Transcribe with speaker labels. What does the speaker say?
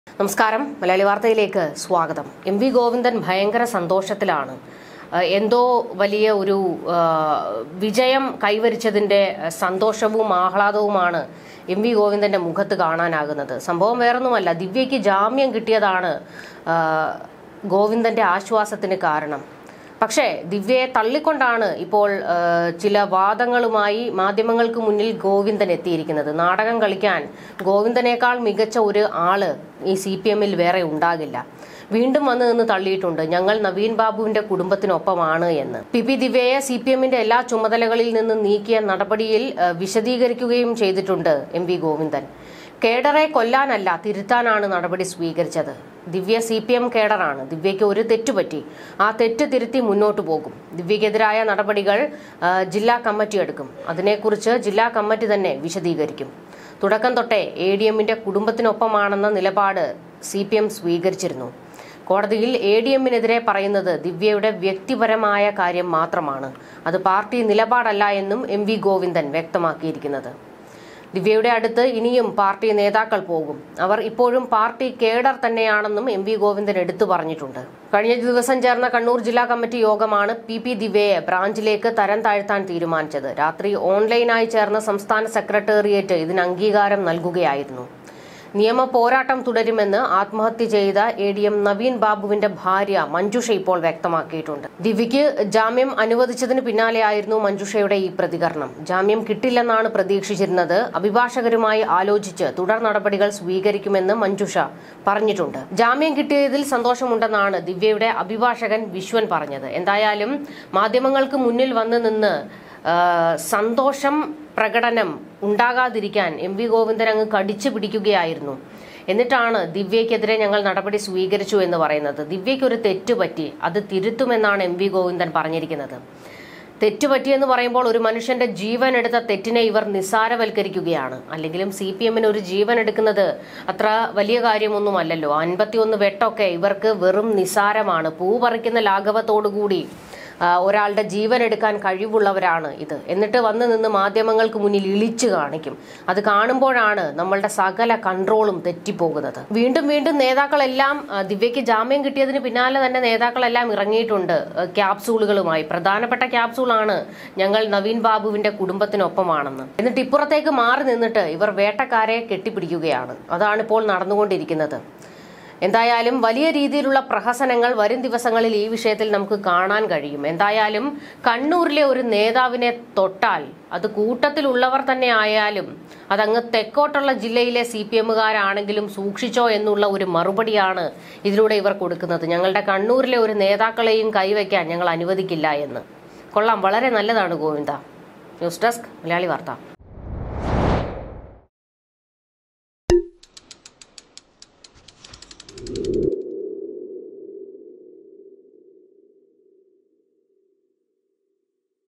Speaker 1: നമസ്കാരം മലയാളി വാർത്തയിലേക്ക് സ്വാഗതം എം വി ഗോവിന്ദൻ ഭയങ്കര സന്തോഷത്തിലാണ് ഏഹ് എന്തോ വലിയ ഒരു ഏഹ് വിജയം കൈവരിച്ചതിന്റെ സന്തോഷവും ആഹ്ലാദവുമാണ് എം വി ഗോവിന്ദന്റെ മുഖത്ത് കാണാനാകുന്നത് സംഭവം വേറൊന്നുമല്ല ദിവ്യയ്ക്ക് ജാമ്യം കിട്ടിയതാണ് ഏഹ് ഗോവിന്ദന്റെ ആശ്വാസത്തിന് കാരണം പക്ഷേ ദിവ്യയെ തള്ളിക്കൊണ്ടാണ് ഇപ്പോൾ ആ, ചില വാദങ്ങളുമായി മാധ്യമങ്ങൾക്ക് മുന്നിൽ ഗോവിന്ദൻ എത്തിയിരിക്കുന്നത് നാടകം കളിക്കാൻ ഗോവിന്ദനേക്കാൾ മികച്ച ഒരു ആള് ഈ സി പി എമ്മിൽ വേറെ ഉണ്ടാകില്ല വീണ്ടും വന്ന് നിന്ന് തള്ളിയിട്ടുണ്ട് ഞങ്ങൾ നവീൻ ബാബുവിന്റെ കുടുംബത്തിനൊപ്പമാണ് എന്ന് പി പി ദിവ്യയെ സി പി എമ്മിന്റെ എല്ലാ ചുമതലകളിൽ നിന്ന് നീക്കിയ നടപടിയിൽ ആ, വിശദീകരിക്കുകയും ചെയ്തിട്ടുണ്ട് എം വി ഗോവിന്ദൻ കേഡറെ കൊല്ലാനല്ല തിരുത്താനാണ് നടപടി സ്വീകരിച്ചത് ദിവ്യ സി പി എം കേഡറാണ് ദിവ്യയ്ക്ക് ഒരു തെറ്റുപറ്റി ആ തെറ്റ് തിരുത്തി മുന്നോട്ട് പോകും ദിവ്യക്കെതിരായ നടപടികൾ ആ, ജില്ലാ കമ്മിറ്റി എടുക്കും അതിനെക്കുറിച്ച് ജില്ലാ കമ്മിറ്റി തന്നെ വിശദീകരിക്കും തുടക്കം തൊട്ടേ എ ഡി എമ്മിന്റെ കുടുംബത്തിനൊപ്പമാണെന്ന നിലപാട് സി പി എം സ്വീകരിച്ചിരുന്നു കോടതിയിൽ എ ഡി എമ്മിനെതിരെ പറയുന്നത് ദിവ്യയുടെ വ്യക്തിപരമായ കാര്യം മാത്രമാണ് അത് പാർട്ടി നിലപാടല്ല എന്നും എം വി ഗോവിന്ദൻ വ്യക്തമാക്കിയിരിക്കുന്നത് ദിവ്യയുടെ അടുത്ത് ഇനിയും പാർട്ടി നേതാക്കൾ പോകും അവർ ഇപ്പോഴും പാർട്ടി കേഡർ തന്നെയാണെന്നും എം വി ഗോവിന്ദൻ എടുത്തു പറഞ്ഞിട്ടുണ്ട് കഴിഞ്ഞ ദിവസം ചേർന്ന കണ്ണൂർ ജില്ലാ കമ്മിറ്റി യോഗമാണ് പി പി ദിവ്യയെ ബ്രാഞ്ചിലേക്ക് തരം താഴ്ത്താൻ തീരുമാനിച്ചത് രാത്രി ഓൺലൈനായി ചേർന്ന സംസ്ഥാന സെക്രട്ടേറിയറ്റ് ഇതിന് അംഗീകാരം നൽകുകയായിരുന്നു നിയമ പോരാട്ടം തുടരുമെന്ന് ആത്മഹത്യ ചെയ്ത എ ഡി എം നവീൻ ബാബുവിന്റെ ഭാര്യ മഞ്ജുഷ ഇപ്പോൾ വ്യക്തമാക്കിയിട്ടുണ്ട് ദിവ്യയ്ക്ക് ജാമ്യം അനുവദിച്ചതിന് പിന്നാലെയായിരുന്നു മഞ്ജുഷയുടെ ഈ പ്രതികരണം ജാമ്യം കിട്ടില്ലെന്നാണ് പ്രതീക്ഷിച്ചിരുന്നത് അഭിഭാഷകരുമായി ആലോചിച്ച് തുടർ നടപടികൾ സ്വീകരിക്കുമെന്ന് മഞ്ജുഷ പറഞ്ഞിട്ടുണ്ട് ജാമ്യം കിട്ടിയതിൽ സന്തോഷമുണ്ടെന്നാണ് ദിവ്യയുടെ അഭിഭാഷകൻ വിശ്വൻ പറഞ്ഞത് എന്തായാലും മാധ്യമങ്ങൾക്ക് മുന്നിൽ വന്ന് നിന്ന് ആ, സന്തോഷം പ്രകടനം ഉണ്ടാകാതിരിക്കാൻ എം വി ഗോവിന്ദൻ അങ്ങ് കടിച്ചു പിടിക്കുകയായിരുന്നു എന്നിട്ടാണ് ദിവ്യയ്ക്കെതിരെ ഞങ്ങൾ നടപടി സ്വീകരിച്ചു എന്ന് പറയുന്നത് ദിവ്യയ്ക്ക് ഒരു തെറ്റ് പറ്റി അത് തിരുത്തുമെന്നാണ് എം വി ഗോവിന്ദൻ പറഞ്ഞിരിക്കുന്നത് തെറ്റ് പറ്റിയെന്ന് പറയുമ്പോൾ ഒരു മനുഷ്യന്റെ ജീവൻ എടുത്ത തെറ്റിനെ ഇവർ നിസ്സാരവൽക്കരിക്കുകയാണ് അല്ലെങ്കിലും സി പി എമ്മിന് ഒരു ജീവൻ എടുക്കുന്നത് അത്ര വലിയ കാര്യമൊന്നുമല്ലല്ലോ അൻപത്തിയൊന്ന് വെട്ടൊക്കെ ഇവർക്ക് വെറും നിസ്സാരമാണ് പൂ പറിക്കുന്ന ലാഘവത്തോടുകൂടി ആ, ഒരാളുടെ ജീവൻ എടുക്കാൻ കഴിവുള്ളവരാണ് ഇത് എന്നിട്ട് വന്ന് നിന്ന് മാധ്യമങ്ങൾക്ക് മുന്നിൽ ഇളിച്ചു കാണിക്കും അത് കാണുമ്പോഴാണ് നമ്മളുടെ സകല കൺട്രോളും തെറ്റിപ്പോകുന്നത് വീണ്ടും വീണ്ടും നേതാക്കളെല്ലാം ആ, ദിവ്യയ്ക്ക് ജാമ്യം കിട്ടിയതിന് പിന്നാലെ തന്നെ നേതാക്കളെല്ലാം ഇറങ്ങിയിട്ടുണ്ട് ആ, ക്യാപ്സൂളുകളുമായി പ്രധാനപ്പെട്ട ക്യാപ്സൂളാണ് ഞങ്ങൾ നവീൻ ബാബുവിന്റെ കുടുംബത്തിനൊപ്പമാണെന്ന് എന്നിട്ട് ഇപ്പുറത്തേക്ക് മാറി നിന്നിട്ട് ഇവർ വേട്ടക്കാരെ കെട്ടിപ്പിടിക്കുകയാണ് അതാണ് ഇപ്പോൾ നടന്നുകൊണ്ടിരിക്കുന്നത് എന്തായാലും വലിയ രീതിയിലുള്ള പ്രഹസനങ്ങൾ വരും ദിവസങ്ങളിൽ ഈ വിഷയത്തിൽ നമുക്ക് കാണാൻ കഴിയും എന്തായാലും കണ്ണൂരിലെ ഒരു നേതാവിനെ തൊട്ടാൽ അത് കൂട്ടത്തിലുള്ളവർ തന്നെ ആയാലും അതങ്ങ് തെക്കോട്ടുള്ള ജില്ലയിലെ സി പി എമ്മുകാരാണെങ്കിലും സൂക്ഷിച്ചോ എന്നുള്ള ഒരു മറുപടിയാണ് ഇതിലൂടെ ഇവർ കൊടുക്കുന്നത് ഞങ്ങളുടെ കണ്ണൂരിലെ ഒരു നേതാക്കളെയും കൈവയ്ക്കാൻ ഞങ്ങൾ അനുവദിക്കില്ല എന്ന് കൊള്ളാം വളരെ നല്ലതാണ് ഗോവിന്ദ ന്യൂസ് ഡെസ്ക് മലയാളി വാർത്ത